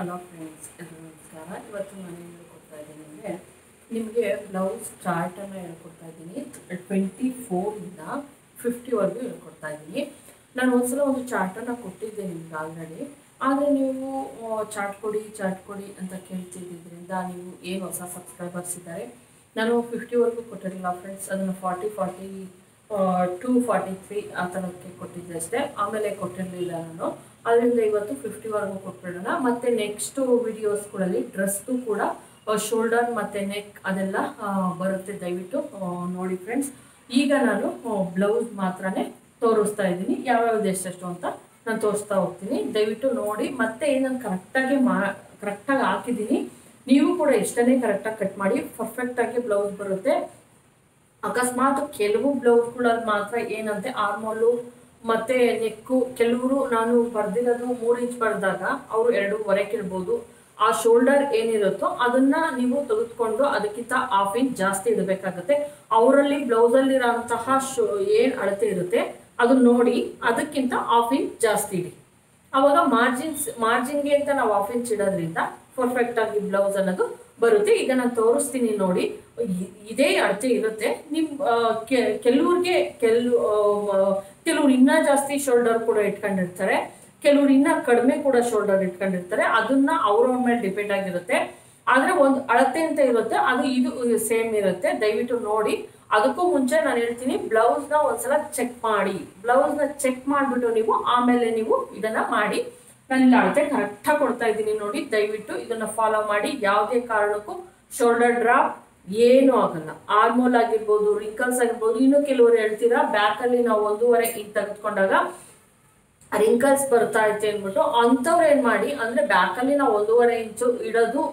hello friends ಎಲ್ಲರಿಗೂ ನಮಸ್ಕಾರ ಇವತ್ತು ನಾನು ಏನು ಹೇಳ್ಕೊಡ್ತಾ ಇದ್ದೀನಿ ಅಂದರೆ ನಿಮಗೆ ಬ್ಲೌಸ್ ಚಾರ್ಟನ್ನು ಹೇಳ್ಕೊಡ್ತಾ ಇದ್ದೀನಿ ಟ್ವೆಂಟಿ ಫೋರಿಂದ ಫಿಫ್ಟಿವರೆಗೂ ಹೇಳ್ಕೊಡ್ತಾ ಇದ್ದೀನಿ ನಾನು ಒಂದ್ಸಲ ಒಂದು ಚಾರ್ಟನ್ನು ಕೊಟ್ಟಿದ್ದೆ ನಿಮ್ಗೆ ಆಲ್ರೆಡಿ ಆದರೆ ನೀವು ಚಾರ್ಟ್ ಕೊಡಿ ಚಾರ್ಟ್ ಕೊಡಿ ಅಂತ ಕೇಳ್ತಿದ್ದರಿಂದ ನೀವು ಏನು ಹೊಸ ಸಬ್ಸ್ಕ್ರೈಬರ್ಸ್ ಇದ್ದಾರೆ ನಾನು ಫಿಫ್ಟಿವರೆಗೂ ಕೊಟ್ಟಿರಲಿಲ್ಲ ಫ್ರೆಂಡ್ಸ್ ಅದನ್ನು forty forty two forty three ಆ ಥರಕ್ಕೆ ಕೊಟ್ಟಿದ್ದೆ ಅಷ್ಟೇ ಆಮೇಲೆ ಕೊಟ್ಟಿರಲಿಲ್ಲ ನಾನು ಅದರಿಂದ ಇವತ್ತು ಫಿಫ್ಟಿವರೆಗೂ ಕೊಟ್ಬಿಡೋಣ ಮತ್ತು ನೆಕ್ಸ್ಟು ವಿಡಿಯೋಸ್ಗಳಲ್ಲಿ ಡ್ರೆಸ್ದು ಕೂಡ ಶೋಲ್ಡರ್ ಮತ್ತು ನೆಕ್ ಅದೆಲ್ಲ ಆ, ಬರುತ್ತೆ ದಯವಿಟ್ಟು ಆ, ನೋಡಿ ಫ್ರೆಂಡ್ಸ್ ಈಗ ನಾನು ಬ್ಲೌಸ್ ಮಾತ್ರನೇ ತೋರಿಸ್ತಾ ಇದ್ದೀನಿ ಯಾವ್ಯಾವ್ದು ಎಷ್ಟೆಷ್ಟು ಅಂತ ನಾನು ತೋರಿಸ್ತಾ ಹೋಗ್ತೀನಿ ದಯವಿಟ್ಟು ನೋಡಿ ಮತ್ತೆ ನಾನು ಕರೆಕ್ಟಾಗಿ ಮಾ ಕರೆಕ್ಟಾಗಿ ಹಾಕಿದ್ದೀನಿ ನೀವು ಕೂಡ ಎಷ್ಟನ್ನೇ ಕರೆಕ್ಟಾಗಿ ಕಟ್ ಮಾಡಿ ಪರ್ಫೆಕ್ಟಾಗಿ ಬ್ಲೌಸ್ ಬರುತ್ತೆ ಅಕಸ್ಮಾತ್ ಕೆಲವು ಬ್ಲೌಸ್ಗಳಲ್ಲಿ ಮಾತ್ರ ಏನಂತೆ ಆರ್ಮೋಲು ಮತ್ತೆ ನೆಕ್ಕು ಕೆಲವರು ನಾನು ಬರ್ದಿರೋದು ಮೂರು ಇಂಚ್ ಬರೆದಾಗ ಅವರು ಎರಡೂವರೆ ಕೇಳ್ಬೋದು ಆ ಶೋಲ್ಡರ್ ಏನಿರುತ್ತೋ ಅದನ್ನ ನೀವು ತೆಗೆದುಕೊಂಡು ಅದಕ್ಕಿಂತ ಹಾಫ್ ಇಂಚ್ ಜಾಸ್ತಿ ಇಡಬೇಕಾಗುತ್ತೆ ಅವರಲ್ಲಿ ಬ್ಲೌಸಲ್ಲಿರೋಂತಹ ಶೋ ಏನು ಅಳತೆ ಇರುತ್ತೆ ಅದನ್ನ ನೋಡಿ ಅದಕ್ಕಿಂತ ಹಾಫ್ ಇಂಚ್ ಜಾಸ್ತಿ ಇಡಿ ಅವಾಗ ಮಾರ್ಜಿನ್ಸ್ ಮಾರ್ಜಿನ್ಗೆ ಅಂತ ನಾವು ಹಾಫ್ ಇಂಚ್ ಇಡೋದ್ರಿಂದ ಪರ್ಫೆಕ್ಟ್ ಆಗಿ ಬ್ಲೌಸ್ ಅನ್ನೋದು ಬರುತ್ತೆ ಈಗ ನಾನು ತೋರಿಸ್ತೀನಿ ನೋಡಿ ಇ- ಇದೇ ಅಳತೆ ಇರುತ್ತೆ ನಿಮ್ ಆ, ಕೆ- ಕೆಲವ್ರಿಗೆ ಕೆಲವು ಕೆಲವ್ರು ಇನ್ನೂ ಜಾಸ್ತಿ ಶೋಲ್ಡರ್ ಕೂಡ ಇಟ್ಕೊಂಡಿರ್ತಾರೆ ಕೆಲವ್ರು ಇನ್ನೂ ಕಡಿಮೆ ಕೂಡ ಶೋಲ್ಡರ್ ಇಟ್ಕೊಂಡಿರ್ತಾರೆ ಅದನ್ನ ಅವ್ರವ್ರ ಮೇಲೆ ಡಿಪೆಂಡ್ ಆಗಿರುತ್ತೆ ಆದ್ರೆ ಒಂದು ಅಳತೆ ಅಂತ ಇರುತ್ತೆ ಅದು ಇದು ಸೇಮ್ ಇರುತ್ತೆ ದಯವಿಟ್ಟು ನೋಡಿ ಅದಕ್ಕೂ ಮುಂಚೆ ನಾನು ಹೇಳ್ತೀನಿ ಬ್ಲೌಸ್ನ ಒಂದ್ಸಲ ಚೆಕ್ ಮಾಡಿ ಬ್ಲೌಸ್ನ ಚೆಕ್ ಮಾಡಿಬಿಟ್ಟು ನೀವು ಆಮೇಲೆ ನೀವು ಇದನ್ನ ಮಾಡಿ ನಾನು ಇಲ್ಲಿ ಅಳತೆ ಕರೆಕ್ಟಾಗಿ ಕೊಡ್ತಾ ಇದ್ದೀನಿ ನೋಡಿ ದಯವಿಟ್ಟು ಇದನ್ನ ಫಾಲೋ ಮಾಡಿ ಯಾವುದೇ ಕಾರಣಕ್ಕೂ ಶೋಲ್ಡರ್ ಡ್ರಾಪ್ ಏನೂ ಆಗಲ್ಲ ಆರ್ಮೋಲ್ ಆಗಿರ್ಬೋದು ರಿಂಕಲ್ಸ್ ಆಗಿರ್ಬೋದು ಇನ್ನು ಕೆಲವರು ಹೇಳ್ತೀರಾ ಬ್ಯಾಕಲ್ಲಿ ನಾವು ಒಂದೂವರೆ ಇಂಚ್ ತೆಗೆದುಕೊಂಡಾಗ ರಿಂಕಲ್ಸ್ ಬರ್ತಾ ಐತೆ ಅಂದ್ಬಿಟ್ಟು ಅಂಥವ್ರು ಏನು ಮಾಡಿ ಅಂದರೆ ಬ್ಯಾಕಲ್ಲಿ ನಾವು ಒಂದೂವರೆ ಇಂಚು ಇಡೋದು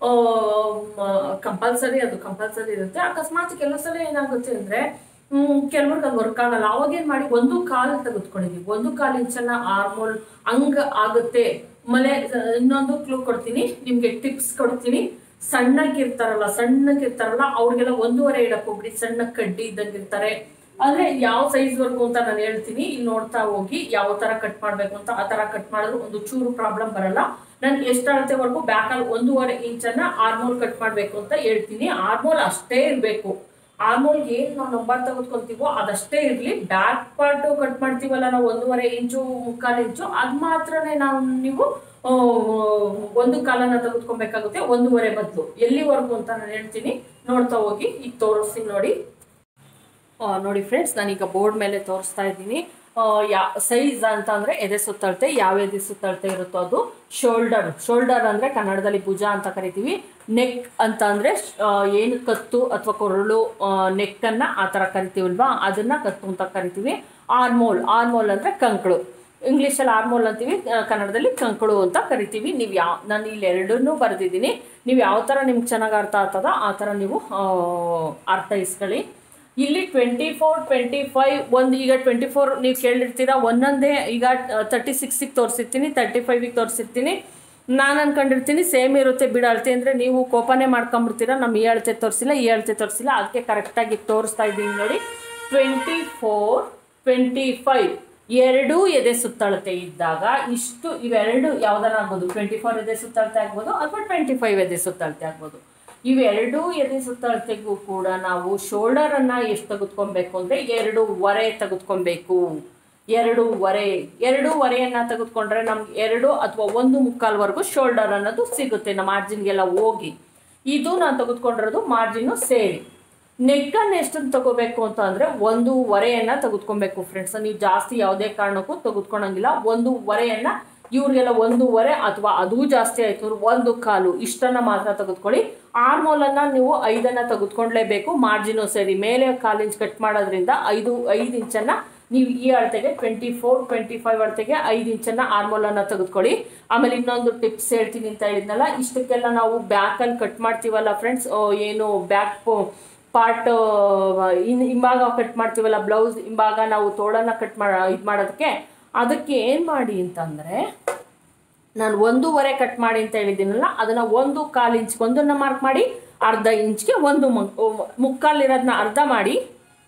ಕಂಪಲ್ಸರಿ ಅದು ಕಂಪಲ್ಸರಿ ಇರುತ್ತೆ ಅಕಸ್ಮಾತ್ ಕೆಲವು ಸಲ ಏನಾಗುತ್ತೆ ಅಂದರೆ ಕೆಲವ್ರಿಗೆ ಅದು ವರ್ಕ್ ಆಗಲ್ಲ ಅವಾಗ ಏನು ಮಾಡಿ ಒಂದು ಕಾಲು ತೆಗೆದುಕೊಂಡಿದ್ದೀವಿ ಒಂದು ಕಾಲು ಇಂಚನ್ನ ಆರ್ಮೋಲ್ ಹಂಗ ಆಗುತ್ತೆ ಆಮೇಲೆ ಇನ್ನೊಂದು ಕ್ಲೂ ಕೊಡ್ತೀನಿ ನಿಮಗೆ ಟಿಪ್ಸ್ ಕೊಡ್ತೀನಿ ಸಣ್ಣಕ್ಕಿರ್ತಾರಲ್ಲ ಸಣ್ಣಕ್ಕಿರ್ತಾರಲ್ಲ ಅವ್ರಿಗೆಲ್ಲ ಒಂದೂವರೆ ಇಡಕ್ ಹೋಗ್ಬಿಡಿ ಸಣ್ಣ ಕಡ್ಡಿ ಇದ್ದಂಗಿರ್ತಾರೆ ಅಂದ್ರೆ ಯಾವ ಸೈಜ್ ವರ್ಗು ಅಂತ ನಾನು ಹೇಳ್ತೀನಿ ಇಲ್ಲಿ ನೋಡ್ತಾ ಹೋಗಿ ಯಾವ ತರ ಕಟ್ ಮಾಡ್ಬೇಕು ಅಂತ ಆ ತರ ಕಟ್ ಮಾಡಿದ್ರು ಒಂದು ಚೂರು ಪ್ರಾಬ್ಲಮ್ ಬರಲ್ಲ ನಾನು ಎಷ್ಟು ಅಳತೆವರೆಗೂ ಬ್ಯಾಕಲ್ಲಿ ಒಂದೂವರೆ ಇಂಚನ್ನ ಆರ್ಮೋಲ್ ಕಟ್ ಮಾಡ್ಬೇಕು ಅಂತ ಹೇಳ್ತೀನಿ ಆರ್ಮೋಲ್ ಅಷ್ಟೇ ಇರಬೇಕು ಆರ್ಮೋಲ್ ಏನ್ ನಾವು ನಂಬರ್ ತೆಗೆದುಕೊಂತೀವೋ ಅದಷ್ಟೇ ಇರ್ಲಿ ಬ್ಯಾಕ್ ಪಾರ್ಟ್ ಕಟ್ ಮಾಡ್ತೀವಲ್ಲ ನಾವು ಒಂದೂವರೆ ಇಂಚು ಮುಕ್ಕಾಲು ಇಂಚು ಅದ್ ಮಾತ್ರನೇ ನಾವು ನೀವು ಆ, ಒಂದು ಕಾಲನ್ನ ತೆಗೆದುಕೊಬೇಕಾಗುತ್ತೆ ಒಂದೂವರೆ ಬದಲು ಎಲ್ಲಿವರೆಗೂ ಅಂತ ನಾನು ಹೇಳ್ತೀನಿ ನೋಡ್ತಾ ಹೋಗಿ ಈಗ ತೋರಿಸ್ತೀನಿ ನೋಡಿ ಆ, ನೋಡಿ ಫ್ರೆಂಡ್ಸ್ ನಾನೀಗ ಬೋರ್ಡ್ ಮೇಲೆ ತೋರಿಸ್ತಾ ಇದ್ದೀನಿ ಯಾ ಸೈಜ್ ಅಂತ ಅಂದರೆ ಎದೆ ಸುತ್ತಳತೆ ಯಾವ ಎದೆ ಸುತ್ತಳತೆ ಇರುತ್ತೋ ಅದು ಶೋಲ್ಡರ್ ಶೋಲ್ಡರ್ ಅಂದರೆ ಕನ್ನಡದಲ್ಲಿ ಭುಜ ಅಂತ ಕರಿತೀವಿ ನೆಕ್ ಅಂತ ಅಂದರೆ ಏನು ಕತ್ತು ಅಥವಾ ಕೊರಳು ನೆಕ್ಕನ್ನು ಆ ಥರ ಕರಿತೀವಲ್ವಾ ಅದನ್ನು ಕತ್ತು ಅಂತ ಕರಿತೀವಿ ಆರ್ಮೋಲ್ ಆರ್ಮೋಲ್ ಅಂದರೆ ಕಂಕಳು ಇಂಗ್ಲೀಷಲ್ಲಿ ಆರ್ಮೋಲ್ ಅಂತೀವಿ ಆ, ಕನ್ನಡದಲ್ಲಿ ಕಂಕಳು ಅಂತ ಕರಿತೀವಿ ನೀವು ಯಾವ ನಾನು ಇಲ್ಲಿ ಎರಡನ್ನೂ ಬರೆದಿದ್ದೀನಿ ನೀವು ಯಾವ ಥರ ನಿಮ್ಗೆ ಚೆನ್ನಾಗಿ ಅರ್ಥ ಆಗ್ತದೋ ಆ ಥರ ನೀವು ಆ, ಅರ್ಥೈಸ್ಕೊಳ್ಳಿ ಇಲ್ಲಿ ಟ್ವೆಂಟಿ ಫೋರ್ ಟ್ವೆಂಟಿ ಫೈವ್ ಒಂದು ಈಗ ಟ್ವೆಂಟಿ ಫೋರ್ ನೀವು ಕೇಳಿರ್ತೀರಾ ಒಂದೊಂದೇ ಈಗ ತರ್ಟಿ ಸಿಕ್ಸಿಗೆ ತೋರಿಸಿರ್ತೀನಿ ತರ್ಟಿ ಫೈವಿಗೆ ತೋರಿಸಿರ್ತೀನಿ ನಾನು ಅನ್ಕೊಂಡಿರ್ತೀನಿ ಸೇಮ್ ಇರುತ್ತೆ ಬಿಡು ಅಳತೆ ಅಂದರೆ ನೀವು ಕೋಪನೇ ಮಾಡ್ಕೊಂಬಿಡ್ತೀರಾ ನಮ್ಮ ಈ ಅಳತೆ ತೋರಿಸಿಲ್ಲ ಈ ಅಳತೆ ತೋರಿಸಿಲ್ಲ ಅದಕ್ಕೆ ಕರೆಕ್ಟಾಗಿ ತೋರಿಸ್ತಾ ಇದ್ದೀನಿ ನೋಡಿ ಟ್ವೆಂಟಿ ಫೋರ್ ಟ್ವೆಂಟಿ ಫೈವ್ ಎರಡೂ ಎದೆ ಸುತ್ತಳತೆ ಇದ್ದಾಗ ಇಷ್ಟು ಇವೆರಡು ಯಾವ್ದಾರ ಆಗ್ಬೋದು ಟ್ವೆಂಟಿ ಫೋರ್ ಎದೆ ಸುತ್ತಳತೆ ಆಗ್ಬೋದು ಅಥವಾ ಟ್ವೆಂಟಿ ಫೈವ್ ಎದೆ ಸುತ್ತಳತೆ ಆಗ್ಬೋದು ಇವೆರಡೂ ಎದೆ ಸುತ್ತಳತೆಗೂ ಕೂಡ ನಾವು ಶೋಲ್ಡರನ್ನು ಎಷ್ಟು ತೆಗೆದುಕೊಬೇಕು ಅಂದರೆ ಎರಡೂವರೆ ತೆಗೆದುಕೊಬೇಕು ಎರಡೂವರೆ ಎರಡೂವರೆಯನ್ನು ತೆಗೆದುಕೊಂಡ್ರೆ ನಮ್ಗೆ ಎರಡು ಅಥವಾ ಒಂದು ಮುಕ್ಕಾಲ್ವರೆಗೂ ಶೋಲ್ಡರ್ ಅನ್ನೋದು ಸಿಗುತ್ತೆ ನಮ್ಮ ಮಾರ್ಜಿನ್ಗೆಲ್ಲ ಹೋಗಿ ಇದು ನಾನು ತೆಗೆದುಕೊಂಡಿರೋದು ಮಾರ್ಜಿನ್ನು ಸೇರಿ ನೆಕ್ಕನ್ನು ಎಷ್ಟನ್ನು ತಗೋಬೇಕು ಅಂತ ಅಂದರೆ ಒಂದೂವರೆಯನ್ನು ತೆಗೆದುಕೊಬೇಕು ಫ್ರೆಂಡ್ಸ್ ನೀವು ಜಾಸ್ತಿ ಯಾವುದೇ ಕಾರಣಕ್ಕೂ ತೆಗೆದುಕೊಳಂಗಿಲ್ಲ ಒಂದೂವರೆಯನ್ನು ಇವ್ರಿಗೆಲ್ಲ ಒಂದೂವರೆ ಅಥವಾ ಅದೂ ಜಾಸ್ತಿ ಆಯ್ತು ಅಂದ್ರೆ ಒಂದು ಕಾಲು ಇಷ್ಟನ್ನ ಮಾತ್ರ ತೆಗೆದುಕೊಳ್ಳಿ ಆರ್ಮೋಲನ್ನು ನೀವು ಐದನ್ನು ತೆಗೆದುಕೊಳ್ಳೇಬೇಕು ಮಾರ್ಜಿನು ಸೇರಿ ಮೇಲೆ ಕಾಲು ಇಂಚ್ ಕಟ್ ಮಾಡೋದ್ರಿಂದ ಐದು ಐದು ಇಂಚನ್ನು ನೀವು ಈ ಅಳತೆಗೆ ಟ್ವೆಂಟಿ ಫೋರ್ ಟ್ವೆಂಟಿ ಫೈವ್ ಅಳತೆಗೆ ಐದು ಇಂಚನ್ನ ಆರ್ಮೋಲನ್ನು ತೆಗೆದುಕೊಳ್ಳಿ ಆಮೇಲೆ ಇನ್ನೊಂದು ಟಿಪ್ಸ್ ಹೇಳ್ತೀನಿ ಅಂತ ಹೇಳಿದ್ನಲ್ಲ ಇಷ್ಟಕ್ಕೆಲ್ಲ ನಾವು ಬ್ಯಾಕಲ್ಲಿ ಕಟ್ ಮಾಡ್ತೀವಲ್ಲ ಫ್ರೆಂಡ್ಸ್ ಏನು ಬ್ಯಾಕ್ ಪಾರ್ಟ್ ಇನ್ ಹಿಂಭಾಗ ಕಟ್ ಮಾಡ್ತೀವಲ್ಲ ಬ್ಲೌಸ್ ಹಿಂಭಾಗ ನಾವು ತೋಳನ್ನ ಕಟ್ ಮಾಡ ಇದು ಮಾಡೋದಕ್ಕೆ ಅದಕ್ಕೆ ಏನು ಮಾಡಿ ಅಂತಂದರೆ ನಾನು ಒಂದೂವರೆ ಕಟ್ ಮಾಡಿ ಅಂತ ಹೇಳಿದ್ದೀನಲ್ಲ ಅದನ್ನ ಒಂದು ಕಾಲು ಇಂಚ್ ಒಂದನ್ನ ಮಾರ್ಕ್ ಮಾಡಿ ಅರ್ಧ ಇಂಚ್ಗೆ ಒಂದು ಮುಕ್ಕಾಲಿರೋದನ್ನ ಅರ್ಧ ಮಾಡಿ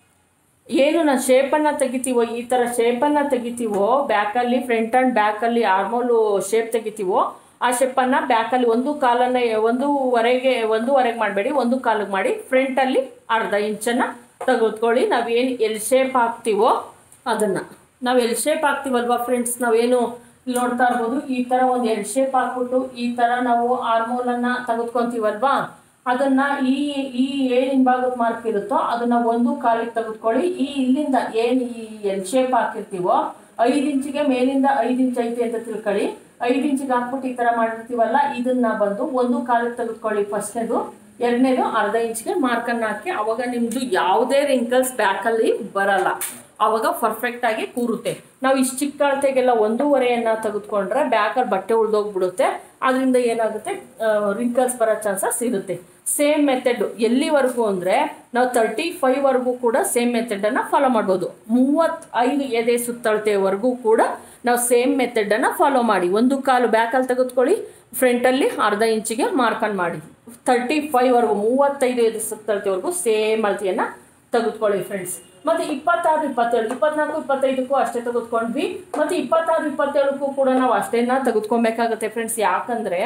ಏನು ನಾವು ಶೇಪನ್ನು ತೆಗಿತೀವೋ ಈ ಥರ ಶೇಪನ್ನು ತೆಗಿತೀವೋ ಬ್ಯಾಕಲ್ಲಿ ಫ್ರಂಟ್ ಆ್ಯಂಡ್ ಬ್ಯಾಕಲ್ಲಿ ಆರ್ಮೋಲು ಶೇಪ್ ತೆಗಿತೀವೋ ಆ ಶೇಪನ್ನು ಬ್ಯಾಕಲ್ಲಿ ಒಂದು ಕಾಲನ್ನು ಒಂದೂವರೆಗೆ ಒಂದೂವರೆಗೆ ಮಾಡಬೇಡಿ ಒಂದು ಕಾಲಿಗೆ ಮಾಡಿ ಫ್ರಂಟಲ್ಲಿ ಅರ್ಧ ಇಂಚನ್ನು ತೆಗೆದುಕೊಳ್ಳಿ ನಾವೇನು ಎಲ್ ಶೇಪ್ ಹಾಕ್ತೀವೋ ಅದನ್ನು ನಾವು ಎಲ್ ಶೇಪ್ ಹಾಕ್ತೀವಲ್ವಾ ಫ್ರೆಂಡ್ಸ್ ನಾವೇನು ಇಲ್ಲಿ ನೋಡ್ತಾ ಇರ್ಬೋದು ಈ ಥರ ಒಂದು ಎಲ್ ಶೇಪ್ ಹಾಕ್ಬಿಟ್ಟು ಈ ಥರ ನಾವು ಆರ್ಮೋಲನ್ನು ತೆಗೆದುಕೊಂತೀವಲ್ವಾ ಅದನ್ನ ಈ ಈ ಏನ್ ಹಿಂಭಾಗದ ಮಾರ್ಕ್ ಇರುತ್ತೋ ಅದನ್ನ ಒಂದು ಕಾಲಿಗೆ ತೆಗೆದುಕೊಳ್ಳಿ ಈ ಇಲ್ಲಿಂದ ಏನ್ ಈ ಎಲ್ ಶೇಪ್ ಹಾಕಿರ್ತೀವೋ ಐದು ಇಂಚಿಗೆ ಮೇಲಿಂದ ಐದು ಇಂಚ್ ಐತೆ ಅಂತ ತಿಳ್ಕೊಳ್ಳಿ ಐದು ಇಂಚಿಗೆ ಹಾಕ್ಬಿಟ್ಟು ಈ ತರ ಮಾಡಿರ್ತೀವಲ್ಲ ಇದನ್ನ ಬಂದು ಒಂದು ಕಾಲಿಗೆ ತೆಗೆದುಕೊಳ್ಳಿ ಫಸ್ಟ್ನೇದು ಎರಡನೇದು ಅರ್ಧ ಇಂಚ್ಗೆ ಮಾರ್ಕನ್ನು ಹಾಕಿ ಅವಾಗ ನಿಮ್ದು ಯಾವುದೇ ರಿಂಕಲ್ಸ್ ಬ್ಯಾಕಲ್ಲಿ ಬರಲ್ಲ ಅವಾಗ ಪರ್ಫೆಕ್ಟ್ ಆಗಿ ಕೂರುತ್ತೆ ನಾವು ಇಷ್ಟು ಚಿಕ್ಕ ಅಳತೆಗೆಲ್ಲ ಒಂದೂವರೆಯನ್ನ ತೆಗೆದುಕೊಂಡ್ರೆ ಬ್ಯಾಕಲ್ಲಿ ಬಟ್ಟೆ ಉಳ್ದೋಗ್ಬಿಡುತ್ತೆ ಅದರಿಂದ ಏನಾಗುತ್ತೆ ರಿಂಕಲ್ಸ್ ಬರೋ ಚಾನ್ಸಸ್ ಇರುತ್ತೆ ಸೇಮ್ ಮೆಥಡ್ ಎಲ್ಲಿವರೆಗೂ ಅಂದರೆ ನಾವು ತರ್ಟಿ ಫೈವ್ವರೆಗೂ ಕೂಡ ಸೇಮ್ ಮೆಥಡನ್ನು ಫಾಲೋ ಮಾಡ್ಬೋದು ಮೂವತ್ತೈದು ಎದೆ ಸುತ್ತಳತೆವರೆಗೂ ಕೂಡ ನಾವು ಸೇಮ್ ಮೆಥಡನ್ನು ಫಾಲೋ ಮಾಡಿ ಒಂದು ಕಾಲು ಬ್ಯಾಕಲ್ಲಿ ತೆಗೆದುಕೊಳ್ಳಿ ಫ್ರಂಟಲ್ಲಿ ಅರ್ಧ ಇಂಚಿಗೆ ಮಾರ್ಕನ್ ಮಾಡಿ ತರ್ಟಿ ಫೈವ್ವರೆಗೂ ಮೂವತ್ತೈದು ಎದೆ ಸುತ್ತಳತೆವರೆಗೂ ಸೇಮ್ ಅಳತೆಯನ್ನು ತೆಗೆದುಕೊಳ್ಳಿ ಫ್ರೆಂಡ್ಸ್ ಮತ್ತೆ ಇಪ್ಪತ್ತಾರು ಇಪ್ಪತ್ತೇಳು ಇಪ್ಪತ್ನಾಲ್ಕು ಇಪ್ಪತ್ತೈದಕ್ಕೂ ಅಷ್ಟೇ ತೆಗೆದುಕೊಂಡ್ವಿ ಮತ್ತೆ ಇಪ್ಪತ್ತಾರು ಇಪ್ಪತ್ತೇಳಕ್ಕೂ ಕೂಡ ನಾವು ಅಷ್ಟೇನ ತೆಗೆದುಕೊಬೇಕಾಗತ್ತೆ ಫ್ರೆಂಡ್ಸ್ ಯಾಕಂದ್ರೆ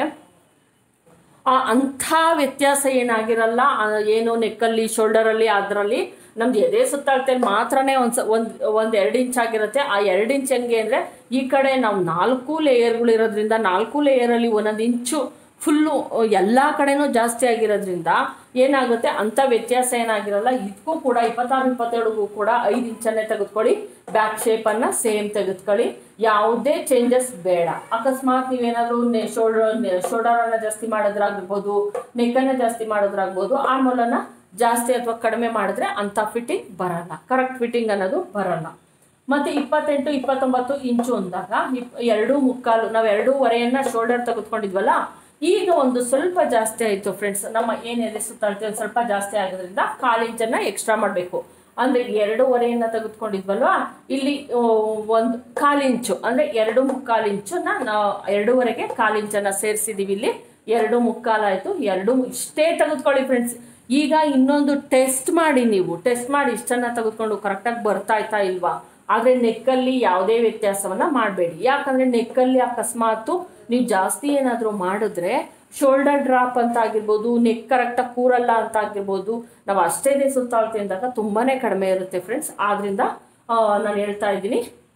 ಆ ಅಂಥ ವ್ಯತ್ಯಾಸ ಏನಾಗಿರಲ್ಲ ಆ ಏನು ನೆಕ್ಕಲ್ಲಿ ಶೋಲ್ಡರಲ್ಲಿ ಅದರಲ್ಲಿ ನಮ್ದು ಎದೆ ಸುತ್ತಾಳ್ತೇಲಿ ಮಾತ್ರನೇ ಒಂದು ಸ ಒಂದು ಒಂದು ಎರಡು ಇಂಚ್ ಆಗಿರುತ್ತೆ ಆ ಎರಡು ಇಂಚ್ ಹೆಂಗೆ ಅಂದರೆ ಈ ಕಡೆ ನಾವು ನಾಲ್ಕು ಲೇಯರ್ಗಳು ಇರೋದ್ರಿಂದ ನಾಲ್ಕು ಲೇಯರಲ್ಲಿ ಒಂದೊಂದು ಇಂಚು ಫುಲ್ಲು ಎಲ್ಲ ಕಡೆನೂ ಜಾಸ್ತಿ ಆಗಿರೋದ್ರಿಂದ ಏನಾಗುತ್ತೆ ಅಂಥ ವ್ಯತ್ಯಾಸ ಏನಾಗಿರಲ್ಲ ಇದಕ್ಕೂ ಕೂಡ ಇಪ್ಪತ್ತಾರು ಇಪ್ಪತ್ತೇಳಿಗೂ ಕೂಡ ಐದು ಇಂಚನ್ನೇ ತೆಗೆದುಕೊಳ್ಳಿ ಬ್ಯಾಕ್ ಶೇಪನ್ನು ಸೇಮ್ ತೆಗೆದುಕೊಳ್ಳಿ ಯಾವುದೇ ಚೇಂಜಸ್ ಬೇಡ ಅಕಸ್ಮಾತ್ ನೀವೇನಾದರೂ ನೆ ಶೋಲ್ಡರ್ ಶೋಲ್ಡರನ್ನು ಜಾಸ್ತಿ ಮಾಡೋದ್ರಾಗಿರ್ಬೋದು ನೆಕ್ಕನ್ನು ಜಾಸ್ತಿ ಮಾಡೋದ್ರಾಗ್ಬೋದು ಆರ್ಮೋಲನ್ನು ಜಾಸ್ತಿ ಅಥವಾ ಕಡಿಮೆ ಮಾಡಿದ್ರೆ ಅಂಥ ಫಿಟ್ಟಿಂಗ್ ಬರಲ್ಲ ಕರೆಕ್ಟ್ ಫಿಟ್ಟಿಂಗ್ ಅನ್ನೋದು ಬರಲ್ಲ ಮತ್ತೆ ಇಪ್ಪತ್ತೆಂಟು ಇಪ್ಪತ್ತೊಂಬತ್ತು ಇಂಚು ಅಂದಾಗ ಇಪ್ ಎರಡು ಮುಕ್ಕಾಲು ನಾವು ಎರಡೂವರೆಯನ್ನ ಶೋಲ್ಡರ್ ತೆಗೆದುಕೊಂಡಿದ್ವಲ್ಲ ಈಗ ಒಂದು ಸ್ವಲ್ಪ ಜಾಸ್ತಿ ಆಯಿತು ಫ್ರೆಂಡ್ಸ್ ನಮ್ಮ ಏನಿದೆ ಸುತ್ತಾಳ್ತೀವಿ ಒಂದು ಸ್ವಲ್ಪ ಜಾಸ್ತಿ ಆಗೋದ್ರಿಂದ ಕಾಲು ಇಂಚನ್ನ ಎಕ್ಸ್ಟ್ರಾ ಮಾಡಬೇಕು ಅಂದ್ರೆ ಎರಡೂವರೆಯನ್ನ ತೆಗೆದುಕೊಂಡಿದ್ವಲ್ವಾ ಇಲ್ಲಿ ಒಂದು ಕಾಲು ಇಂಚು ಅಂದ್ರೆ ಎರಡು ಮುಕ್ಕಾಲು ಇಂಚನ್ನ ನಾವು ಎರಡೂವರೆಗೆ ಕಾಲು ಇಂಚನ್ನ ಸೇರಿಸಿದೀವಿ ಇಲ್ಲಿ ಎರಡು ಮುಕ್ಕಾಲಾಯ್ತು ಎರಡು ಇಷ್ಟೇ ತೆಗೆದುಕೊಳ್ಳಿ ಫ್ರೆಂಡ್ಸ್ ಈಗ ಇನ್ನೊಂದು ಟೆಸ್ಟ್ ಮಾಡಿ ನೀವು ಟೆಸ್ಟ್ ಮಾಡಿ ಇಷ್ಟನ್ನ ತೆಗೆದುಕೊಂಡು ಕರೆಕ್ಟಾಗಿ ಬರ್ತಾ ಆಯ್ತಾ ಇಲ್ವಾ ಆದರೆ ನೆಕ್ಕಲ್ಲಿ ಯಾವುದೇ ವ್ಯತ್ಯಾಸವನ್ನ ಮಾಡಬೇಡಿ ಯಾಕಂದ್ರೆ ನೆಕ್ಕಲ್ಲಿ ಅಕಸ್ಮಾತು ನೀವು ಜಾಸ್ತಿ ಏನಾದರೂ ಮಾಡಿದ್ರೆ ಶೋಲ್ಡರ್ ಡ್ರಾಪ್ ಅಂತ ಆಗಿರ್ಬೋದು ನೆಕ್ ಕರೆಕ್ಟಾಗಿ ಕೂರಲ್ಲ ಅಂತ ಆಗಿರ್ಬೋದು ನಾವು ಅಷ್ಟೇ ದಿವಸ ಸುತ್ತಾಳ್ತಿ ಅಂದಾಗ ತುಂಬಾನೇ ಕಡಿಮೆ ಇರುತ್ತೆ ಫ್ರೆಂಡ್ಸ್ ಆದ್ರಿಂದ ನಾನು ಹೇಳ್ತಾ ಇದ್ದೀನಿ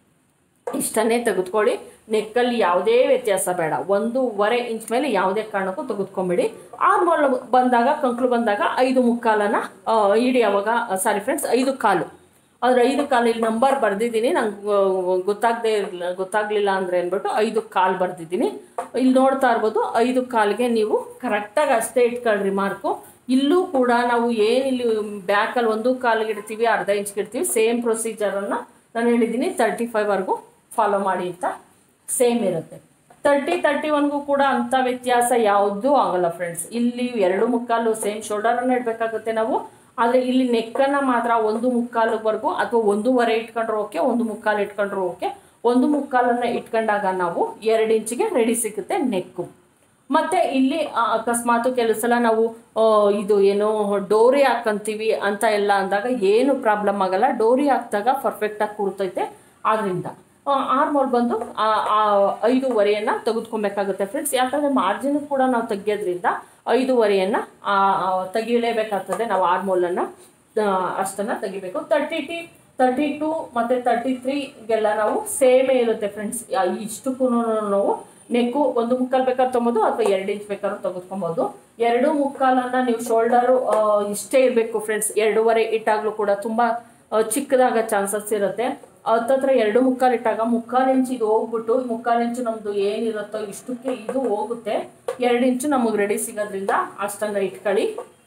ಇಷ್ಟನ್ನೇ ತೆಗೆದುಕೊಳ್ಳಿ ನೆಕ್ಕಲ್ಲಿ ಯಾವುದೇ ವ್ಯತ್ಯಾಸ ಬೇಡ ಒಂದೂವರೆ ಇಂಚ್ ಮೇಲೆ ಯಾವುದೇ ಕಾರಣಕ್ಕೂ ತೆಗೆದುಕೊಂಬೇಡಿ ಆರ್ಮೋಲ್ ಬಂದಾಗ ಕಂಕ್ಳು ಬಂದಾಗ ಐದು ಮುಕ್ಕಾಲನ್ನ ಆ, ಇಡಿ ಅವಾಗ ಸಾರಿ ಫ್ರೆಂಡ್ಸ್ ಐದು ಕಾಲು ಆದ್ರೆ ಐದು ಕಾಲು ಇಲ್ಲಿ ನಂಬರ್ ಬರೆದಿದ್ದೀನಿ ನಂಗೆ ಗೊತ್ತಾಗದೆ ಇರಲಿಲ್ಲ ಗೊತ್ತಾಗ್ಲಿಲ್ಲ ಅಂದ್ರೆ ಅಂದ್ಬಿಟ್ಟು ಐದು ಕಾಲು ಬರೆದಿದ್ದೀನಿ ಇಲ್ಲಿ ನೋಡ್ತಾ ಇರ್ಬೋದು ಐದು ಕಾಲಿಗೆ ನೀವು ಕರೆಕ್ಟಾಗಿ ಅಷ್ಟೇ ಇಟ್ಕೊಳ್ರಿ ಮಾರ್ಕು ಇಲ್ಲೂ ಕೂಡ ನಾವು ಏನಿಲ್ಲಿ ಬ್ಯಾಕಲ್ಲಿ ಒಂದು ಕಾಲಿಗೆ ಇಡ್ತೀವಿ ಅರ್ಧ ಇಂಚ್ಗೆ ಇಡ್ತೀವಿ ಸೇಮ್ ಪ್ರೊಸೀಜರನ್ನು ನಾನು ಹೇಳಿದ್ದೀನಿ ತರ್ಟಿ ಫೈವ್ವರೆಗೂ ಫಾಲೋ ಮಾಡಿ ಅಂತ ಸೇಮ್ ಇರುತ್ತೆ ತರ್ಟಿ ತರ್ಟಿ ಒನ್ಗೂ ಕೂಡ ಅಂಥ ವ್ಯತ್ಯಾಸ ಯಾವುದೂ ಆಗಲ್ಲ ಫ್ರೆಂಡ್ಸ್ ಇಲ್ಲಿ ಎರಡು ಮುಕ್ಕಾಲು ಸೇಮ್ ಶೋಲ್ಡರನ್ನು ಇಡಬೇಕಾಗುತ್ತೆ ನಾವು ಆದರೆ ಇಲ್ಲಿ ನೆಕ್ಕನ್ನು ಮಾತ್ರ ಒಂದು ಮುಕ್ಕಾಲುವರೆಗೂ ಅಥವಾ ಒಂದೂವರೆ ಇಟ್ಕೊಂಡ್ರು ಓಕೆ ಒಂದು ಮುಕ್ಕಾಲು ಇಟ್ಕೊಂಡ್ರು ಓಕೆ ಒಂದು ಮುಕ್ಕಾಲನ್ನು ಇಟ್ಕೊಂಡಾಗ ನಾವು ಎರಡು ಇಂಚಿಗೆ ರೆಡಿ ಸಿಗುತ್ತೆ ನೆಕ್ಕು ಮತ್ತೆ ಇಲ್ಲಿ ಆ, ಅಕಸ್ಮಾತ್ ಕೆಲವು ಸಲ ನಾವು ಆ, ಇದು ಏನು ಡೋರಿ ಹಾಕಂತೀವಿ ಅಂತ ಎಲ್ಲ ಅಂದಾಗ ಏನು ಪ್ರಾಬ್ಲಮ್ ಆಗಲ್ಲ ಡೋರಿ ಹಾಕಿದಾಗ ಪರ್ಫೆಕ್ಟಾಗಿ ಕೂರ್ತೈತೆ ಆದ್ರಿಂದ ಆರ್ಮೋಲ್ ಬಂದು ಆ, ಆ ಐದೂವರೆಯನ್ನ ತೆಗೆದುಕೊಬೇಕಾಗುತ್ತೆ ಫ್ರೆಂಡ್ಸ್ ಯಾಕಂದ್ರೆ ಮಾರ್ಜಿನ್ ಕೂಡ ನಾವು ತೆಗಿಯೋದ್ರಿಂದ ಐದೂವರೆಯನ್ನ ಆ, ಆ, ತೆಗಿಲೇಬೇಕಾಗ್ತದೆ ನಾವು ಆರ್ಮೋಲನ್ನು ಅಷ್ಟನ್ನ ತೆಗಿಬೇಕು ತರ್ಟಿ ಟಿ ತರ್ಟಿ ಟು ಮತ್ತು ತರ್ಟಿ ತ್ರೀಗೆಲ್ಲ ನಾವು ಸೇಮೇ ಇರುತ್ತೆ ಫ್ರೆಂಡ್ಸ್ ಇಷ್ಟಕ್ಕೂ ನಾವು ನೆಕ್ಕು ಒಂದು ಮುಕ್ಕಾಲು ಬೇಕಾದ್ರೆ ತೊಗೊಬೋದು ಅಥವಾ ಎರಡು ಇಂಚ್ ಬೇಕಾದ್ರೂ ತೆಗೆದುಕೊಬೋದು ಎರಡು ಮುಕ್ಕಾಲನ್ನ ನೀವು ಶೋಲ್ಡರು ಇಷ್ಟೇ ಇರಬೇಕು ಫ್ರೆಂಡ್ಸ್ ಎರಡೂವರೆ ಇಟ್ಟಾಗಲೂ ಕೂಡ ತುಂಬ ಆ, ಚಿಕ್ಕದಾಗ ಚಾನ್ಸಸ್ ಇರುತ್ತೆ ಹತ್ತತ್ರ ಎರಡು ಮುಕ್ಕಾಲು ಇಟ್ಟಾಗ ಮುಕ್ಕಾಲು ಇಂಚ್ ಇದು ಹೋಗ್ಬಿಟ್ಟು ಮುಕ್ಕಾಲು ಇಂಚು ನಮ್ದು ಏನಿರುತ್ತೋ ಇಷ್ಟಕ್ಕೆ ಇದು ಹೋಗುತ್ತೆ ಎರಡು ಇಂಚು ನಮಗೆ ರೆಡಿ ಸಿಗೋದ್ರಿಂದ ಅಷ್ಟನ್ನ ಇಟ್ಕೊಳ್ಳಿ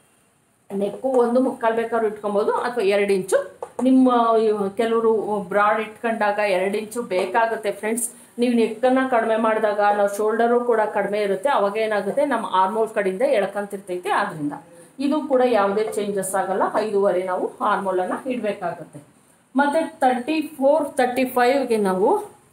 ನೆಕ್ಕು ಒಂದು ಮುಕ್ಕಾಲು ಬೇಕಾದ್ರೂ ಇಟ್ಕೊಬೋದು ಅಥವಾ ಎರಡು ಇಂಚು ನಿಮ್ಮ ಇವ್- ಕೆಲವರು ಬ್ರಾಡ್ ಇಟ್ಕೊಂಡಾಗ ಎರಡು ಇಂಚು ಬೇಕಾಗುತ್ತೆ ಫ್ರೆಂಡ್ಸ್ ನೀವು ನೆಕ್ಕನ್ನು ಕಡಿಮೆ ಮಾಡಿದಾಗ ನಾವು ಶೋಲ್ಡರು ಕೂಡ ಕಡಿಮೆ ಇರುತ್ತೆ ಅವಾಗ ಏನಾಗುತ್ತೆ ನಮ್ಮ ಆರ್ಮೋಲ್ ಕಡೆಯಿಂದ ಎಳ್ಕೊಂತಿರ್ತೈತೆ ಆದ್ರಿಂದ ಇದು ಕೂಡ ಯಾವುದೇ ಚೇಂಜಸ್ ಆಗಲ್ಲ ಐದೂವರೆ ನಾವು ಆರ್ಮೋಲನ್ನು ಇಡಬೇಕಾಗುತ್ತೆ ಮತ್ತು ತರ್ಟಿ ಫೋರ್ ತರ್ಟಿ ಫೈವ್ಗೆ ನಾವು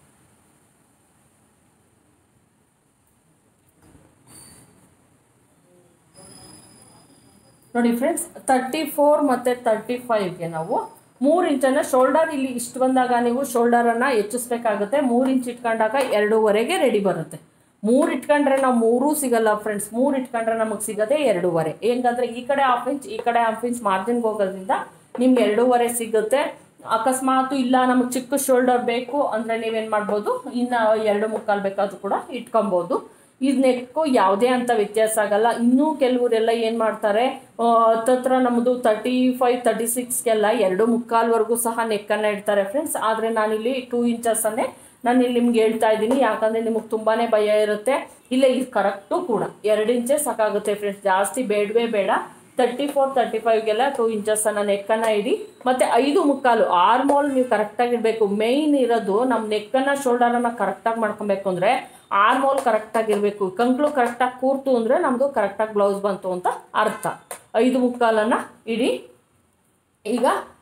ನೋಡಿ ಫ್ರೆಂಡ್ಸ್ ತರ್ಟಿ ಫೋರ್ ಮತ್ತು ತರ್ಟಿ ಫೈವ್ಗೆ ನಾವು ಮೂರು ಇಂಚನ್ನು ಶೋಲ್ಡರ್ ಇಲ್ಲಿ ಇಷ್ಟು ಬಂದಾಗ ನೀವು ಶೋಲ್ಡರನ್ನು ಹೆಚ್ಚಿಸ್ಬೇಕಾಗುತ್ತೆ ಮೂರು ಇಂಚ್ ಇಟ್ಕೊಂಡಾಗ ಎರಡೂವರೆಗೆ ರೆಡಿ ಬರುತ್ತೆ ಮೂರು ಇಟ್ಕೊಂಡ್ರೆ ನಾವು ಮೂರೂ ಸಿಗಲ್ಲ ಫ್ರೆಂಡ್ಸ್ ಮೂರು ಇಟ್ಕೊಂಡ್ರೆ ನಮಗೆ ಸಿಗೋದೇ ಎರಡೂವರೆ ಹೆಂಗಂದ್ರೆ ಈ ಕಡೆ ಹಾಫ್ ಇಂಚ್ ಈ ಕಡೆ ಹಾಫ್ ಇಂಚ್ ಮಾರ್ಜಿನ್ಗೆ ಹೋಗೋದ್ರಿಂದ ನಿಮ್ಗೆ ಎರಡೂವರೆ ಸಿಗುತ್ತೆ ಅಕಸ್ಮಾತ್ ಇಲ್ಲ ನಮಗೆ ಚಿಕ್ಕ ಶೋಲ್ಡರ್ ಬೇಕು ಅಂದರೆ ನೀವೇನು ಮಾಡ್ಬೋದು ಇನ್ನು ಎರಡು ಮುಕ್ಕಾಲು ಬೇಕಾದ್ರೂ ಕೂಡ ಇಟ್ಕೊಬೋದು ಇದು ನೆಕ್ಕು ಯಾವುದೇ ಅಂತ ವ್ಯತ್ಯಾಸ ಆಗಲ್ಲ ಇನ್ನೂ ಕೆಲವರೆಲ್ಲ ಏನು ಮಾಡ್ತಾರೆ ಆ, ಹತ್ತತ್ರ ನಮ್ಮದು ತರ್ಟಿ ಫೈವ್ ತರ್ಟಿ ಸಿಕ್ಸ್ಗೆಲ್ಲ ಎರಡು ಮುಕ್ಕಾಲ್ವರೆಗೂ ಸಹ ನೆಕ್ಕನ್ನು ಇಡ್ತಾರೆ ಫ್ರೆಂಡ್ಸ್ ಆದರೆ ನಾನಿಲ್ಲಿ ಟೂ ಇಂಚಸ್ಸನ್ನೇ ನಾನು ಇಲ್ಲಿ ನಿಮ್ಗೆ ಹೇಳ್ತಾ ಇದ್ದೀನಿ ಯಾಕಂದರೆ ನಿಮಗೆ ತುಂಬಾ ಭಯ ಇರುತ್ತೆ ಇಲ್ಲ ಇದು ಕರೆಕ್ಟು ಕೂಡ ಎರಡು ಇಂಚೆ ಸಾಕಾಗುತ್ತೆ ಫ್ರೆಂಡ್ಸ್ ಜಾಸ್ತಿ ಬೇಡವೇ ಬೇಡ ತರ್ಟಿ ಫೋರ್ ತರ್ಟಿ ಫೈವ್ಗೆಲ್ಲ ಟೂ ಇಂಚಸ್ಸನ್ನು ನೆಕ್ಕನ್ನು ಇಡಿ ಮತ್ತು ಐದು ಮುಕ್ಕಾಲು ಆರ್ಮೋಲ್ ನೀವು ಕರೆಕ್ಟಾಗಿ ಇಡಬೇಕು ಮೇಯ್ನ್ ಇರೋದು ನಮ್ಮ ನೆಕ್ಕನ್ನು ಶೋಲ್ಡರನ್ನು ಕರೆಕ್ಟಾಗಿ ಮಾಡ್ಕೊಬೇಕು ಅಂದರೆ ಆರ್ಮೋಲ್ ಕರೆಕ್ಟಾಗಿರಬೇಕು ಕಂಕ್ಳು ಕರೆಕ್ಟಾಗಿ ಕೂರ್ತು ಅಂದರೆ ನಮ್ಮದು ಕರೆಕ್ಟಾಗಿ ಬ್ಲೌಸ್ ಬಂತು ಅಂತ ಅರ್ಥ ಐದು ಮುಕ್ಕಾಲನ್ನು ಇಡಿ ಈಗ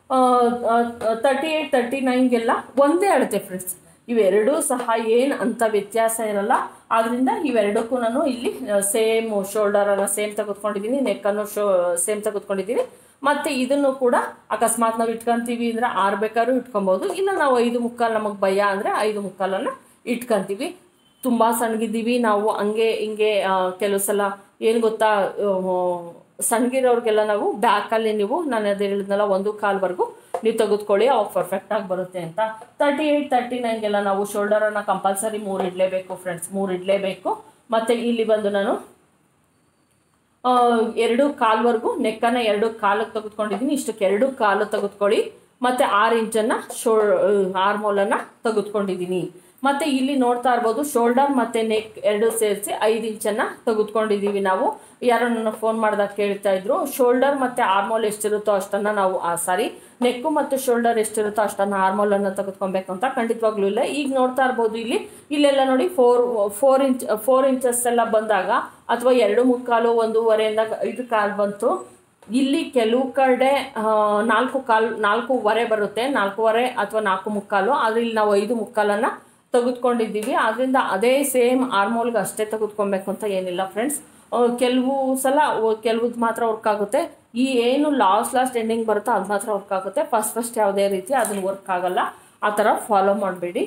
ತರ್ಟಿ ಏಯ್ಟ್ ತರ್ಟಿ ನೈನ್ಗೆಲ್ಲ ಒಂದೇ ಅಳತೆ ಫ್ರೆಂಡ್ಸ್ ಇವೆರಡೂ ಸಹ ಏನು ಅಂತ ವ್ಯತ್ಯಾಸ ಇರಲ್ಲ ಆದ್ದರಿಂದ ಇವೆರಡಕ್ಕೂ ನಾನು ಇಲ್ಲಿ ಸೇಮ್ ಶೋಲ್ಡರನ್ನು ಸೇಮ್ ತೆಗೆದುಕೊಂಡಿದ್ದೀನಿ ನೆಕ್ಕನ್ನು ಶೋ ಸೇಮ್ ತೆಗೆದುಕೊಂಡಿದ್ದೀನಿ ಮತ್ತು ಇದನ್ನು ಕೂಡ ಅಕಸ್ಮಾತ್ ನಾವು ಇಟ್ಕೊಂತೀವಿ ಅಂದರೆ ಆರು ಬೇಕಾದ್ರೂ ಇಟ್ಕೊಬೋದು ಇಲ್ಲ ನಾವು ಐದು ಮುಕ್ಕಾಲು ನಮಗೆ ಭಯ ಅಂದರೆ ಐದು ಮುಕ್ಕಾಲನ್ನು ಇಟ್ಕೊಂತೀವಿ ತುಂಬ ಸಣ್ಣಗಿದ್ದೀವಿ ನಾವು ಹಂಗೆ ಹಿಂಗೆ ಆ, ಕೆಲವು ಸಲ ಏನು ಗೊತ್ತಾ ಆ, ಸಣ್ಣಗಿರೋರಿಗೆಲ್ಲ ನಾವು ಬ್ಯಾಕಲ್ಲಿ ನೀವು ನಾನು ಅದೇ ಹೇಳಿದ್ನಲ್ಲ ಒಂದು ಕಾಲ್ವರೆಗೂ ನೀವು ತೆಗೆದುಕೊಳ್ಳಿ ಅವಾಗ ಪರ್ಫೆಕ್ಟಾಗಿ ಬರುತ್ತೆ ಅಂತ ತರ್ಟಿ ಏಯ್ಟ್ ತರ್ಟಿ ನೈನ್ಗೆಲ್ಲ ನಾವು ಶೋಲ್ಡರನ್ನು ಕಂಪಲ್ಸರಿ ಮೂರು ಇಡಲೇಬೇಕು ಫ್ರೆಂಡ್ಸ್ ಮೂರು ಇಡಲೇಬೇಕು ಮತ್ತು ಇಲ್ಲಿ ಬಂದು ನಾನು ಆ, ಎರಡು ಕಾಲ್ವರೆಗೂ ನೆಕ್ಕನ್ನು ಎರಡು ಕಾಲಿಗೆ ತೆಗೆದುಕೊಂಡಿದ್ದೀನಿ ಇಷ್ಟಕ್ಕೆ ಎರಡು ಕಾಲು ತೆಗೆದುಕೊಳ್ಳಿ ಮತ್ತು ಆರು ಇಂಚನ್ನು ಶೋ ಆರ್ಮೋಲನ್ನು ತೆಗೆದುಕೊಂಡಿದ್ದೀನಿ ಮತ್ತು ಇಲ್ಲಿ ನೋಡ್ತಾ ಇರ್ಬೋದು ಶೋಲ್ಡರ್ ಮತ್ತು ನೆಕ್ ಎರಡು ಸೇರಿಸಿ ಐದು ಇಂಚನ್ನು ತೆಗೆದುಕೊಂಡಿದ್ದೀವಿ ನಾವು ಯಾರೋ ನನ್ನ ಫೋನ್ ಮಾಡಿದಾಗ ಕೇಳ್ತಾ ಇದ್ರು ಶೋಲ್ಡರ್ ಮತ್ತು ಆರ್ಮೋಲ್ ಎಷ್ಟಿರುತ್ತೋ ಅಷ್ಟನ್ನು ನಾವು ಸಾರಿ ನೆಕ್ಕು ಮತ್ತು ಶೋಲ್ಡರ್ ಎಷ್ಟಿರುತ್ತೋ ಅಷ್ಟನ್ನು ಆರ್ಮೋಲನ್ನು ತೆಗೆದುಕೊಬೇಕು ಅಂತ ಖಂಡಿತವಾಗ್ಲೂ ಇಲ್ಲ ಈಗ ನೋಡ್ತಾ ಇರ್ಬೋದು ಇಲ್ಲಿ ಇಲ್ಲೆಲ್ಲ ನೋಡಿ four four inch four inches ಎಲ್ಲ ಬಂದಾಗ ಅಥವಾ ಎರಡು ಮುಕ್ಕಾಲು ಒಂದೂವರೆಯಿಂದ ಐದು ಕಾಲು ಬಂತು ಇಲ್ಲಿ ಕೆಲವು ಕಡೆ ಆ, ನಾಲ್ಕು ಕಾಲು ನಾಲ್ಕೂವರೆ ಬರುತ್ತೆ ನಾಲ್ಕೂವರೆ ಅಥವಾ ನಾಲ್ಕು ಮುಕ್ಕಾಲು ಆದರೆ ಇಲ್ಲಿ ನಾವು ಐದು ಮುಕ್ಕಾಲನ್ನು ತೆಗೆದುಕೊಂಡಿದ್ದೀವಿ ಆದ್ದರಿಂದ ಅದೇ ಸೇಮ್ ಆರ್ಮೋಲ್ಗೆ ಅಷ್ಟೇ ತೆಗೆದುಕೊಬೇಕು ಅಂತ ಏನಿಲ್ಲ ಫ್ರೆಂಡ್ಸ್ ಕೆಲವು ಸಲ ಕೆಲವ್ದು ಮಾತ್ರ ವರ್ಕ್ ಆಗುತ್ತೆ ಈ ಏನು ಲಾಸ್ಟ್ ಲಾಸ್ಟ್ ಎಂಡಿಂಗ್ ಬರುತ್ತೋ ಅದು ಮಾತ್ರ ವರ್ಕ್ ಆಗುತ್ತೆ ಫಸ್ಟ್ ಫಸ್ಟ್ ಯಾವುದೇ ರೀತಿ ಅದನ್ನು ವರ್ಕ್ ಆಗಲ್ಲ ಆ ಥರ ಫಾಲೋ ಮಾಡಬೇಡಿ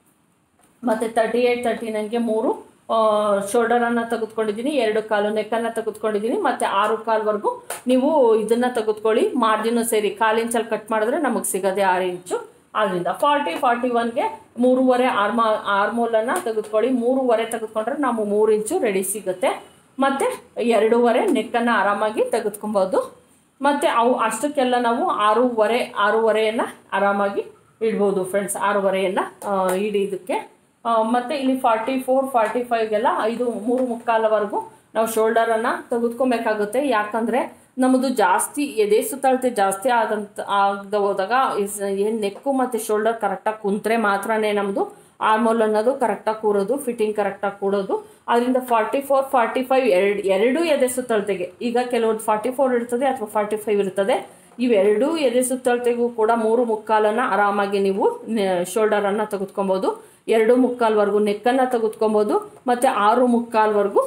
ಮತ್ತು ತರ್ಟಿ ಏಯ್ಟ್ ತರ್ಟಿ ನೈನ್ಗೆ ಮೂರು ಶೋಲ್ಡರನ್ನು ತೆಗೆದುಕೊಂಡಿದ್ದೀನಿ ಎರಡು ಕಾಲು ನೆಕ್ಕನ್ನು ತೆಗೆದುಕೊಂಡಿದ್ದೀನಿ ಮತ್ತು ಆರು ಕಾಲ್ವರೆಗೂ ನೀವು ಇದನ್ನು ತೆಗೆದುಕೊಳ್ಳಿ ಮಾರ್ಜಿನು ಸೇರಿ ಕಾಲು ಇಂಚಲ್ಲಿ ಕಟ್ ಮಾಡಿದ್ರೆ ನಮಗೆ ಸಿಗೋದೆ ಆರು ಇಂಚು ಆದ್ದರಿಂದ ಫಾರ್ಟಿ ಫಾರ್ಟಿ ಒನ್ಗೆ ಮೂರುವರೆ ಆರ್ಮಾ ಆರ್ಮೋಲನ್ನು ತೆಗೆದುಕೊಳ್ಳಿ ಮೂರುವರೆ ತೆಗೆದುಕೊಂಡ್ರೆ ನಾವು ಮೂರು ಇಂಚು ರೆಡಿ ಸಿಗುತ್ತೆ ಮತ್ತು ಎರಡೂವರೆ ನೆಕ್ಕನ್ನು ಆರಾಮಾಗಿ ತೆಗೆದುಕೊಬೋದು ಮತ್ತು ಅವು ಅಷ್ಟಕ್ಕೆಲ್ಲ ನಾವು ಆರೂವರೆ ಆರೂವರೆಯನ್ನು ಆರಾಮಾಗಿ ಇಡ್ಬೋದು ಫ್ರೆಂಡ್ಸ್ ಆರೂವರೆಯನ್ನು ಇಡಿ ಇದಕ್ಕೆ ಆ, ಮತ್ತೆ ಇಲ್ಲಿ ಫಾರ್ಟಿ ಫೋರ್ ಫಾರ್ಟಿ ಫೈವ್ಗೆಲ್ಲ ಐದು ಮೂರು ಮುಕ್ಕಾಲವರೆಗೂ ನಾವು ಶೋಲ್ಡರನ್ನು ತೆಗೆದುಕೊಬೇಕಾಗುತ್ತೆ ಯಾಕಂದರೆ ನಮ್ಮದು ಜಾಸ್ತಿ ಎದೆ ಸುತ್ತಳತೆ ಜಾಸ್ತಿ ಆದಂತ ಆಗದ ಹೋದಾಗ ಏನು ನೆಕ್ಕು ಮತ್ತು ಶೋಲ್ಡರ್ ಕರೆಕ್ಟಾಗಿ ಕುಂತ್ರೆ ಮಾತ್ರನೇ ನಮ್ಮದು ಆರ್ಮೋಲ್ ಅನ್ನೋದು ಕರೆಕ್ಟಾಗಿ ಕೂರೋದು ಫಿಟ್ಟಿಂಗ್ ಕರೆಕ್ಟಾಗಿ ಕೂಡೋದು ಅದರಿಂದ ಫಾರ್ಟಿ ಫೋರ್ ಫಾರ್ಟಿ ಫೈವ್ ಎರಡು ಎರಡೂ ಎದೆ ಸುತ್ತಳತೆಗೆ ಈಗ ಕೆಲವೊಂದು ಫಾರ್ಟಿ ಫೋರ್ ಇರ್ತದೆ ಅಥವಾ ಫಾರ್ಟಿ ಫೈವ್ ಇರ್ತದೆ ಇವೆರಡೂ ಎದೆ ಸುತ್ತಳತೆಗೂ ಕೂಡ ಮೂರು ಮುಕ್ಕಾಲನ್ನು ಆರಾಮಾಗಿ ನೀವು ಶೋಲ್ಡರನ್ನು ತೆಗೆದುಕೊಬೋದು ಎರಡು ಮುಕ್ಕಾಲ್ವರೆಗೂ ನೆಕ್ಕನ್ನು ತೆಗೆದುಕೊಬೋದು ಮತ್ತು ಆರು ಮುಕ್ಕಾಲ್ವರೆಗೂ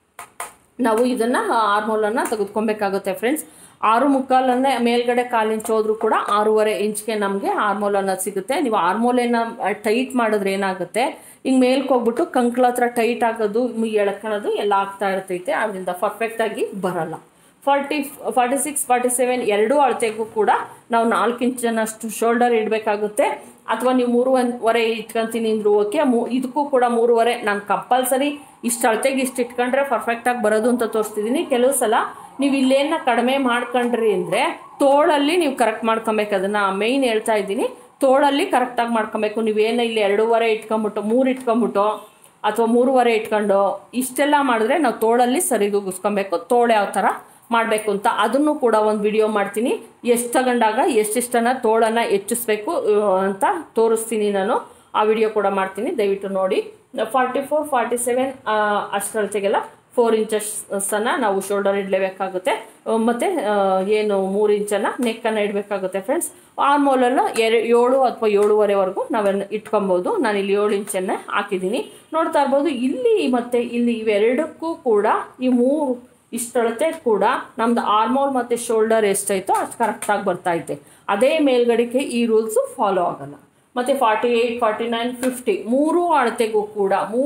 ನಾವು ಇದನ್ನು ಆರ್ಮೋಲನ್ನು ತೆಗೆದುಕೊಬೇಕಾಗುತ್ತೆ ಫ್ರೆಂಡ್ಸ್ ಆರು ಮುಕ್ಕಾಲನ್ನೇ ಮೇಲ್ಗಡೆ ಕಾಲು ಇಂಚ್ ಹೋದ್ರೂ ಕೂಡ ಆರೂವರೆ ಇಂಚ್ಗೆ ನಮಗೆ ಆರ್ಮೋಲ್ ಅನ್ನೋದು ಸಿಗುತ್ತೆ ನೀವು ಆರ್ಮೋಲೇನ ಟೈಟ್ ಮಾಡಿದ್ರೆ ಏನಾಗುತ್ತೆ ಹಿಂಗೆ ಮೇಲ್ಗೆ ಹೋಗ್ಬಿಟ್ಟು ಕಂಕ್ಳ ಹತ್ರ ಟೈಟ್ ಆಗೋದು ಎಳ್ಕೊಳ್ಳೋದು ಎಲ್ಲ ಆಗ್ತಾ ಇರ್ತೈತೆ ಅದರಿಂದ ಪರ್ಫೆಕ್ಟಾಗಿ ಬರಲ್ಲ forty forty six forty seven ಎರಡೂ ಅಳತೆಗೂ ಕೂಡ ನಾವು ನಾಲ್ಕು ಇಂಚಿನಷ್ಟು ಶೋಲ್ಡರ್ ಇಡಬೇಕಾಗುತ್ತೆ ಅಥವಾ ನೀವು ಮೂರುವರೆ ಇಟ್ಕೊಂತೀನಿ ಅಂದ್ರು ಓಕೆ ಮೂ ಇದಕ್ಕೂ ಕೂಡ ಮೂರುವರೆ ನಾನು ಕಂಪಲ್ಸರಿ ಇಷ್ಟು ಅಳತೆಗೆ ಇಷ್ಟು ಇಟ್ಕೊಂಡ್ರೆ ಪರ್ಫೆಕ್ಟಾಗಿ ಬರೋದು ಅಂತ ತೋರಿಸ್ತಿದ್ದೀನಿ ಕೆಲವು ಸಲ ನೀವು ಇಲ್ಲೇನ ಕಡಿಮೆ ಮಾಡ್ಕೊಂಡ್ರಿ ಅಂದರೆ ತೋಳಲ್ಲಿ ನೀವು ಕರೆಕ್ಟ್ ಮಾಡ್ಕೊಬೇಕು ಅದನ್ನು ಮೇಯ್ನ್ ಹೇಳ್ತಾ ಇದ್ದೀನಿ ತೋಳಲ್ಲಿ ಕರೆಕ್ಟಾಗಿ ಮಾಡ್ಕೊಬೇಕು ನೀವೇನು ಇಲ್ಲಿ ಎರಡೂವರೆ ಇಟ್ಕೊಂಬಿಟ್ಟು ಮೂರು ಇಟ್ಕೊಂಬಿಟ್ಟು ಅಥವಾ ಮೂರುವರೆ ಇಟ್ಕೊಂಡು ಇಷ್ಟೆಲ್ಲ ಮಾಡಿದ್ರೆ ನಾವು ತೋಳಲ್ಲಿ ಸರಿದೂಗಿಸ್ಕೊಬೇಕು ತೋಳು ಯಾವ ಥರ ಮಾಡಬೇಕು ಅಂತ ಅದನ್ನು ಕೂಡ ಒಂದು ವಿಡಿಯೋ ಮಾಡ್ತೀನಿ ಎಷ್ಟು ತಗೊಂಡಾಗ ಎಷ್ಟೆಷ್ಟನ್ನು ತೋಳನ್ನು ಹೆಚ್ಚಿಸ್ಬೇಕು ಆ, ಅಂತ ತೋರಿಸ್ತೀನಿ ನಾನು ಆ ವಿಡಿಯೋ ಕೂಡ ಮಾಡ್ತೀನಿ ದಯವಿಟ್ಟು ನೋಡಿ ಫಾರ್ಟಿ ಫೋರ್ ಫಾರ್ಟಿ ಸೆವೆನ್ ಅಷ್ಟರೊಳತೆಗೆಲ್ಲ ಫೋರ್ ಇಂಚಸ್ಸನ್ನು ನಾವು ಶೋಲ್ಡರ್ ಇಡಲೇಬೇಕಾಗುತ್ತೆ ಮತ್ತು ಏನು ಮೂರು ಇಂಚನ್ನು ನೆಕ್ಕನ್ನು ಇಡಬೇಕಾಗುತ್ತೆ ಫ್ರೆಂಡ್ಸ್ ಆರ್ಮೋಲೆಲ್ಲ ಎರೆ ಏಳು ಅಥವಾ ಏಳುವರೆವರೆಗೂ ನಾವೆಲ್ಲ ಇಟ್ಕೊಬೋದು ನಾನು ಇಲ್ಲಿ ಏಳು ಇಂಚನ್ನೇ ಹಾಕಿದ್ದೀನಿ ನೋಡ್ತಾ ಇರ್ಬೋದು ಇಲ್ಲಿ ಮತ್ತು ಇಲ್ಲಿ ಇವೆರಡಕ್ಕೂ ಕೂಡ ಈ ಮೂರು ಇಷ್ಟೊಳತೆ ಕೂಡ ನಮ್ದು ಆರ್ಮೋಲ್ ಮತ್ತು ಶೋಲ್ಡರ್ ಎಷ್ಟೈತೋ ಅಷ್ಟು ಕರೆಕ್ಟಾಗಿ ಬರ್ತೈತೆ ಅದೇ ಮೇಲ್ಗಡೆಗೆ ಈ ರೂಲ್ಸು ಫಾಲೋ ಆಗಲ್ಲ ಮತ್ತು forty eight forty nine fifty ಮೂರು ಅಳತೆಗೂ ಕೂಡ ಮೂರು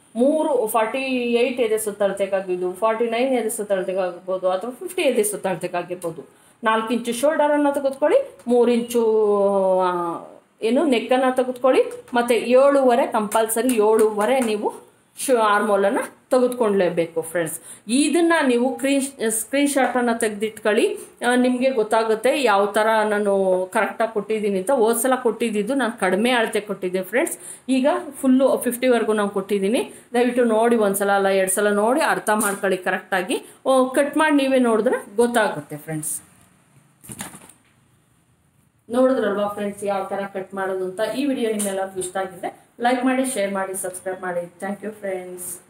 ಮೂರು ಫಾರ್ಟಿ ಏಯ್ಟ್ ಎದೆ ಸುತ್ತಳತೆಗಾಗಿದ್ದು ಫಾರ್ಟಿ ನೈನ್ ಎದೆ ಸುತ್ತಳತೆಗಾಗಿರ್ಬೋದು ಅಥವಾ ಫಿಫ್ಟಿ ಎದೆ ಸುತ್ತಳತೆಗಾಗಿರ್ಬೋದು ನಾಲ್ಕು ಇಂಚು ಶೋಲ್ಡರನ್ನು ತೆಗೆದುಕೊಳ್ಳಿ ಮೂರು ಇಂಚು ಆ, ಏನು ನೆಕ್ಕನ್ನು ತೆಗೆದುಕೊಳ್ಳಿ ಮತ್ತು ಏಳುವರೆ ಕಂಪಲ್ಸರಿ ಏಳುವರೆ ನೀವು ಶು ಆರ್ಮೋಲನ್ನು ತೆಗೆದುಕೊಳ್ಳೇಬೇಕು ಫ್ರೆಂಡ್ಸ್ ಇದನ್ನು ನೀವು ಕ್ರೀನ್ ಸ್ಕ್ರೀನ್ ಶಾಟನ್ನು ತೆಗೆದಿಟ್ಕೊಳ್ಳಿ ನಿಮಗೆ ಗೊತ್ತಾಗುತ್ತೆ ಯಾವ ಥರ ನಾನು ಕರೆಕ್ಟಾಗಿ ಕೊಟ್ಟಿದ್ದೀನಿ ಅಂತ ಹೋದ್ಸಲ ಕೊಟ್ಟಿದ್ದು ನಾನು ಕಡಿಮೆ ಅಳತೆ ಕೊಟ್ಟಿದ್ದೆ ಫ್ರೆಂಡ್ಸ್ ಈಗ ಫುಲ್ಲು ಫಿಫ್ಟಿವರೆಗೂ ನಾನು ಕೊಟ್ಟಿದ್ದೀನಿ ದಯವಿಟ್ಟು ನೋಡಿ ಒಂದ್ಸಲ ಅಲ್ಲ ಎರಡು ಸಲ ನೋಡಿ ಅರ್ಥ ಮಾಡ್ಕೊಳ್ಳಿ ಕರೆಕ್ಟಾಗಿ ಕಟ್ ಮಾಡಿ ನೀವೇ ನೋಡಿದ್ರೆ ಗೊತ್ತಾಗುತ್ತೆ ಫ್ರೆಂಡ್ಸ್ ನೋಡಿದ್ರಲ್ವಾ ಫ್ರೆಂಡ್ಸ್ ಯಾವ ಥರ ಕಟ್ ಮಾಡೋದು ಅಂತ ಈ ವಿಡಿಯೋ ನಿಮ್ಮೆಲ್ಲರಿಗೂ ಇಷ್ಟ ಆಗಿದೆ ಲೈಕ್ ಮಾಡಿ ಶೇರ್ ಮಾಡಿ ಸಬ್ಸ್ಕ್ರೈಬ್ ಮಾಡಿ ಥ್ಯಾಂಕ್ ಯು ಫ್ರೆಂಡ್ಸ್